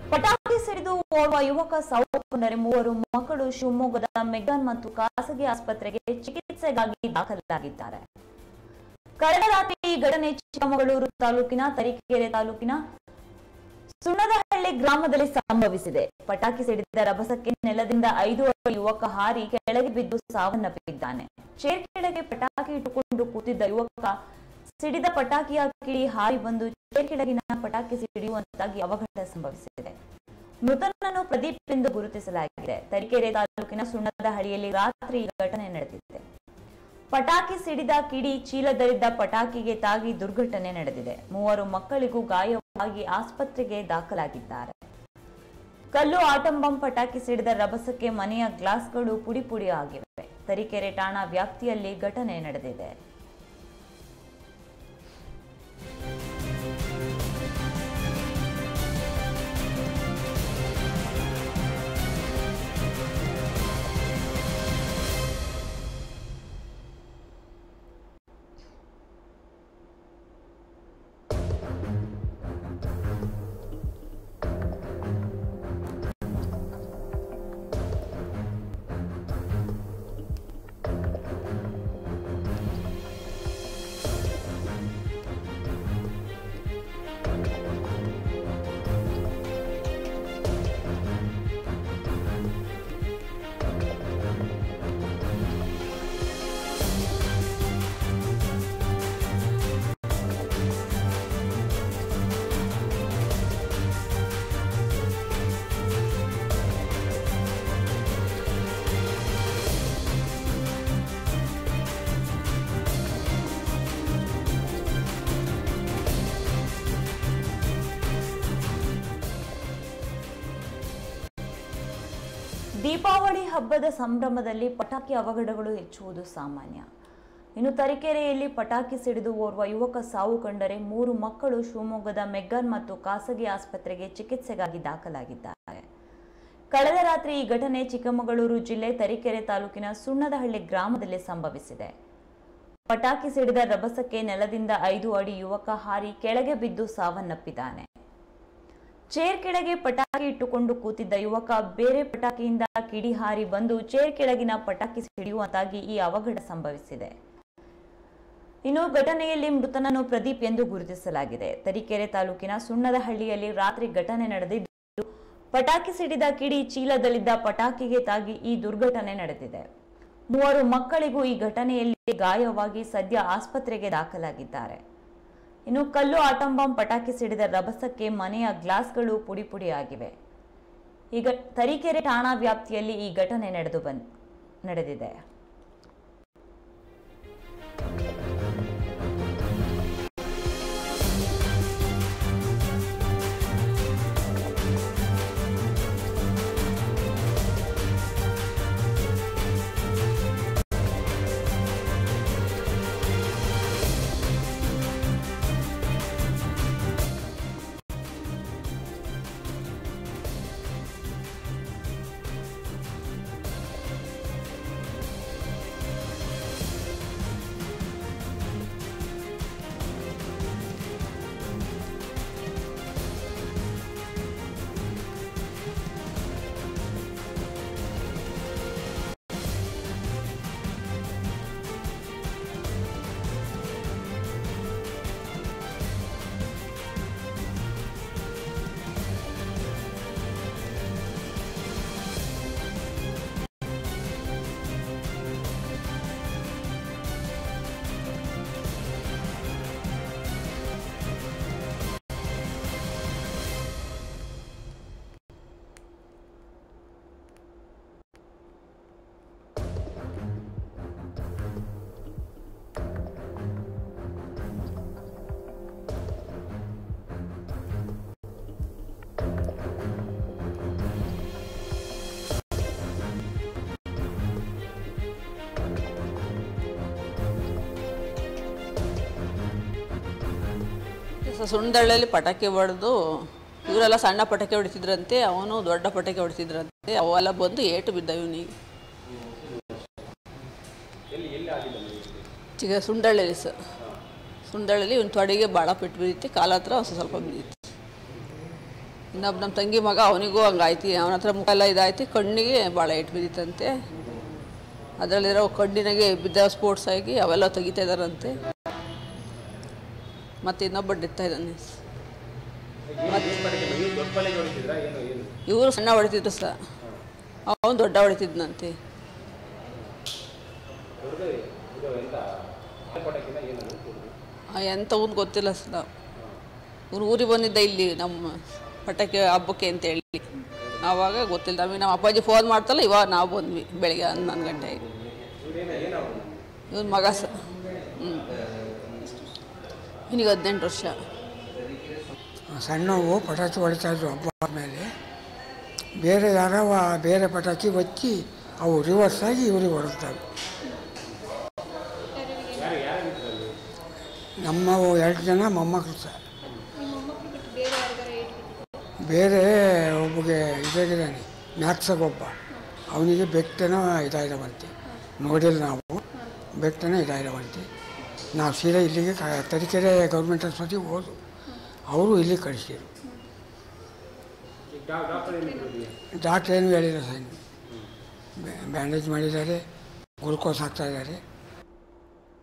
ಪಟಾಕಿ ಸಿಡಿದು ಓರ್ವ ಯುವಕ ಸಾವನ್ನಪ್ಪಿದರೆ ಮೂವರು ಮಕ್ಕಳು ಶಿವಮೊಗ್ಗದ ಮೆಗ್ಗಾನ್ ಮತ್ತು ಖಾಸಗಿ ಆಸ್ಪತ್ರೆಗೆ ಚಿಕಿತ್ಸೆಗಾಗಿ ದಾಖಲಾಗಿದ್ದಾರೆ ಕಳೆದ ರಾತ್ರಿ ಈ ಘಟನೆ ಚಿಕ್ಕಮಗಳೂರು ತಾಲೂಕಿನ ತರೀಕೆರೆ ತಾಲೂಕಿನ ಸುಣ್ಣದಹಳ್ಳಿ ಗ್ರಾಮದಲ್ಲಿ ಸಂಭವಿಸಿದೆ ಪಟಾಕಿ ಸಿಡಿದ ರಭಸಕ್ಕೆ ನೆಲದಿಂದ ಐದು ಅಡಿ ಯುವಕ ಹಾರಿ ಕೆಳಗೆ ಬಿದ್ದು ಸಾವನ್ನಪ್ಪಿದ್ದಾನೆ ಚೇರ್ ಕೆಳಗೆ ಪಟಾಕಿ ಇಟ್ಟುಕೊಂಡು ಕೂತಿದ್ದ ಯುವಕ ಸಿಡಿದ ಪಟಾಕಿಯ ಕಿಡಿ ಹಾರಿ ಬಂದು ಚೇರ್ ಕೆಳಗಿನ ಪಟಾಕಿ ಸಿಡಿಯುವಂತಾಗಿ ಅವಘಡ ಸಂಭವಿಸಿದೆ ಮೃತನನ್ನು ಪ್ರದೀಪ್ ಎಂದು ಗುರುತಿಸಲಾಗಿದೆ ತರೀಕೆರೆ ತಾಲೂಕಿನ ಸುಣ್ಣದಹಳ್ಳಿಯಲ್ಲಿ ರಾತ್ರಿ ಈ ಘಟನೆ ನಡೆದಿದೆ ಪಟಾಕಿ ಸಿಡಿದ ಕಿಡಿ ಚೀಲದಲ್ಲಿದ್ದ ಪಟಾಕಿಗೆ ತಾಗಿ ದುರ್ಘಟನೆ ನಡೆದಿದೆ ಮೂವರು ಮಕ್ಕಳಿಗೂ ಗಾಯವಾಗಿ ಆಸ್ಪತ್ರೆಗೆ ದಾಖಲಾಗಿದ್ದಾರೆ ಕಲ್ಲು ಆಟಂ ಬಾಂಬ್ ಪಟಾಕಿ ಸಿಡಿದ ರಭಸಕ್ಕೆ ಮನೆಯ ಗ್ಲಾಸ್ಗಳು ಪುಡಿ ಪುಡಿ ಆಗಿವೆ ತರೀಕೆರೆ ಠಾಣಾ ವ್ಯಾಪ್ತಿಯಲ್ಲಿ ಘಟನೆ ನಡೆದಿದೆ ದೀಪಾವಳಿ ಹಬ್ಬದ ಸಂಭ್ರಮದಲ್ಲಿ ಪಟಾಕಿ ಅವಘಡಗಳು ಹೆಚ್ಚುವುದು ಸಾಮಾನ್ಯ ಇನ್ನು ತರೀಕೆರೆಯಲ್ಲಿ ಪಟಾಕಿ ಸಿಡಿದು ಓರ್ವ ಯುವಕ ಸಾವು ಕಂಡರೆ ಮೂರು ಮಕ್ಕಳು ಶಿವಮೊಗ್ಗದ ಮೆಗ್ಗಾನ್ ಮತ್ತು ಖಾಸಗಿ ಆಸ್ಪತ್ರೆಗೆ ಚಿಕಿತ್ಸೆಗಾಗಿ ದಾಖಲಾಗಿದ್ದಾರೆ ಕಳೆದ ರಾತ್ರಿ ಈ ಘಟನೆ ಚಿಕ್ಕಮಗಳೂರು ಜಿಲ್ಲೆ ತರೀಕೆರೆ ತಾಲೂಕಿನ ಸುಣ್ಣದಹಳ್ಳಿ ಗ್ರಾಮದಲ್ಲಿ ಸಂಭವಿಸಿದೆ ಪಟಾಕಿ ಸಿಡಿದ ರಭಸಕ್ಕೆ ನೆಲದಿಂದ ಐದು ಅಡಿ ಯುವಕ ಹಾರಿ ಕೆಳಗೆ ಬಿದ್ದು ಸಾವನ್ನಪ್ಪಿದ್ದಾನೆ ಚೇರ್ ಕೆಳಗೆ ಪಟಾಕಿ ಇಟ್ಟುಕೊಂಡು ಕೂತಿದ್ದ ಯುವಕ ಬೇರೆ ಪಟಾಕಿಯಿಂದ ಕಿಡಿ ಹಾರಿ ಬಂದು ಚೇರ್ ಕೆಳಗಿನ ಪಟಾಕಿ ಸಿಡಿಯುವಂತಾಗಿ ಈ ಅವಘಡ ಸಂಭವಿಸಿದೆ ಇನ್ನು ಘಟನೆಯಲ್ಲಿ ಮೃತನನ್ನು ಪ್ರದೀಪ್ ಎಂದು ಗುರುತಿಸಲಾಗಿದೆ ತರೀಕೆರೆ ತಾಲೂಕಿನ ಸುಣ್ಣದಹಳ್ಳಿಯಲ್ಲಿ ರಾತ್ರಿ ಘಟನೆ ನಡೆದಿದ್ದು ಪಟಾಕಿ ಸಿಡಿದ ಕಿಡಿ ಚೀಲದಲ್ಲಿದ್ದ ಪಟಾಕಿಗೆ ತಾಗಿ ಈ ದುರ್ಘಟನೆ ನಡೆದಿದೆ ಮೂವರು ಮಕ್ಕಳಿಗೂ ಈ ಘಟನೆಯಲ್ಲಿ ಗಾಯವಾಗಿ ಸದ್ಯ ಆಸ್ಪತ್ರೆಗೆ ದಾಖಲಾಗಿದ್ದಾರೆ ಇನ್ನು ಕಲ್ಲು ಆಟಂ ಬಾಂಬ್ ಪಟಾಕಿ ಸಿಡಿದ ರಭಸಕ್ಕೆ ಮನೆಯ ಗ್ಲಾಸ್ಗಳು ಪುಡಿ ಪುಡಿಯಾಗಿವೆ ಈಗ ತರೀಕೆರೆ ಠಾಣಾ ವ್ಯಾಪ್ತಿಯಲ್ಲಿ ಈ ಘಟನೆ ನಡೆದು ಬಂದ್ ನಡೆದಿದೆ ಸೊ ಸುಣ್ದಳ್ಳಿಯಲ್ಲಿ ಪಟಾಕಿ ಹೊಡೆದು ಇವರೆಲ್ಲ ಸಣ್ಣ ಪಟಾಕಿ ಹೊಡಿತಿದ್ರಂತೆ ಅವನು ದೊಡ್ಡ ಪಟಾಕಿ ಹೊಡಿತಿದ್ರಂತೆ ಅವೆಲ್ಲ ಬಂದು ಏಟು ಬಿದ್ದ ಇವನಿಗೆ ಚಿಕ್ಕ ಸುಂಡಳ್ಳಿ ಸರ್ ಸುಂಡಳ್ಳಿಲಿ ಇವ್ನ ತೊಡೆಗೆ ಭಾಳ ಪೆಟ್ಟು ಬಿದ್ದಿತ್ತು ಕಾಲ ಹತ್ರ ಒಂದು ಸ್ವಲ್ಪ ಬಿದ್ದಿತ್ತು ಇನ್ನೊಬ್ಬ ನಮ್ಮ ತಂಗಿ ಮಗ ಅವನಿಗೂ ಹಂಗಾಯ್ತು ಅವನ ಹತ್ರ ಮುಖ ಎಲ್ಲ ಇದಾಯ್ತು ಕಣ್ಣಿಗೆ ಭಾಳ ಏಟು ಬಿದ್ದಿತ್ತಂತೆ ಅದರಲ್ಲಿರೋ ಕಣ್ಣಿನಾಗೆ ಬಿದ್ದ ಸ್ಪೋರ್ಟ್ಸ್ ಆಗಿ ಅವೆಲ್ಲ ತೆಗಿತಾ ಇದ್ದಾರಂತೆ ಮತ್ತು ಇನ್ನೊಬ್ಬ ಡೆತ್ತ ಇದ್ದಾನೆ ಇವರು ಸಣ್ಣ ಹೊಡಿತಿದ್ರು ಸಹ ಅವನು ದೊಡ್ಡ ಹೊಡಿತಿದ್ನಂತೆ ಆ, ಎಂಥವನು ಗೊತ್ತಿಲ್ಲ ಸರ್ ಇವ್ನು ಊರಿಗೆ ಬಂದಿದ್ದ ಇಲ್ಲಿ ನಮ್ಮ ಪಟಾಕಿ ಹಬ್ಬಕ್ಕೆ ಅಂತ ಹೇಳಿ ಆವಾಗ ಗೊತ್ತಿಲ್ಲ ನಮಗೆ ನಮ್ಮ ಅಪ್ಪಾಜಿ ಫೋನ್ ಮಾಡ್ತಲ್ಲ ಇವಾಗ ನಾವು ಬಂದ್ವಿ ಬೆಳಿಗ್ಗೆ ಹನ್ನೊಂದು ಗಂಟೆಗೆ ಇವನ ಮಗ ಸ ಹ್ಞೂ ಇವನಿಗೆ ಹದಿನೆಂಟು ವರ್ಷ ಸಣ್ಣವು ಪಟಾಕಿ ಹೊಡಿತಾ ಇದ್ವು ಹಬ್ಬ ಮೇಲೆ ಬೇರೆ ಯಾರೋ ಆ ಬೇರೆ ಪಟಾಕಿ ಒಚ್ಚಿ ಅವು ರಿವರ್ಸ್ ಆಗಿ ಇವ್ರಿಗೆ ಹೊರಡ್ತವೆ ನಮ್ಮವು ಎರಡು ಜನ ಮೊಮ್ಮಕ್ಕಳು ಸಹ ಬೇರೆ ಒಬ್ಬಗೆ ಇದಾಗಿದ್ದಾನೆ ಮ್ಯಾಕ್ಸಾಗೊಬ್ಬ ಅವನಿಗೆ ಬೆಟ್ಟನ ಇದಾಗಿದವಂತೆ ನೋಡಿಲ್ಲ ನಾವು ಬೆಟ್ಟನ ಇದಾಗಿದವಂತೆ ನಾವು ಸೀದಾ ಇಲ್ಲಿಗೆ ಕ- ತರೀಕೆರೆ ಗೌರ್ಮೆಂಟ್ ಆಸ್ಪತ್ರೆಗೆ ಹೋದು ಅವರು ಇಲ್ಲಿ ಕಳಿಸಿದ್ರು ಡಾಕ್ಟ್ರ್ ಏನು ಹೇಳಿಲ್ಲ ಸರ್ ಬ್ಯಾಂಡೇಜ್ ಮಾಡಿದ್ದಾರೆ ಗ್ಲುಕೋಸ್ ಹಾಕ್ತಾ ಇದ್ದಾರೆ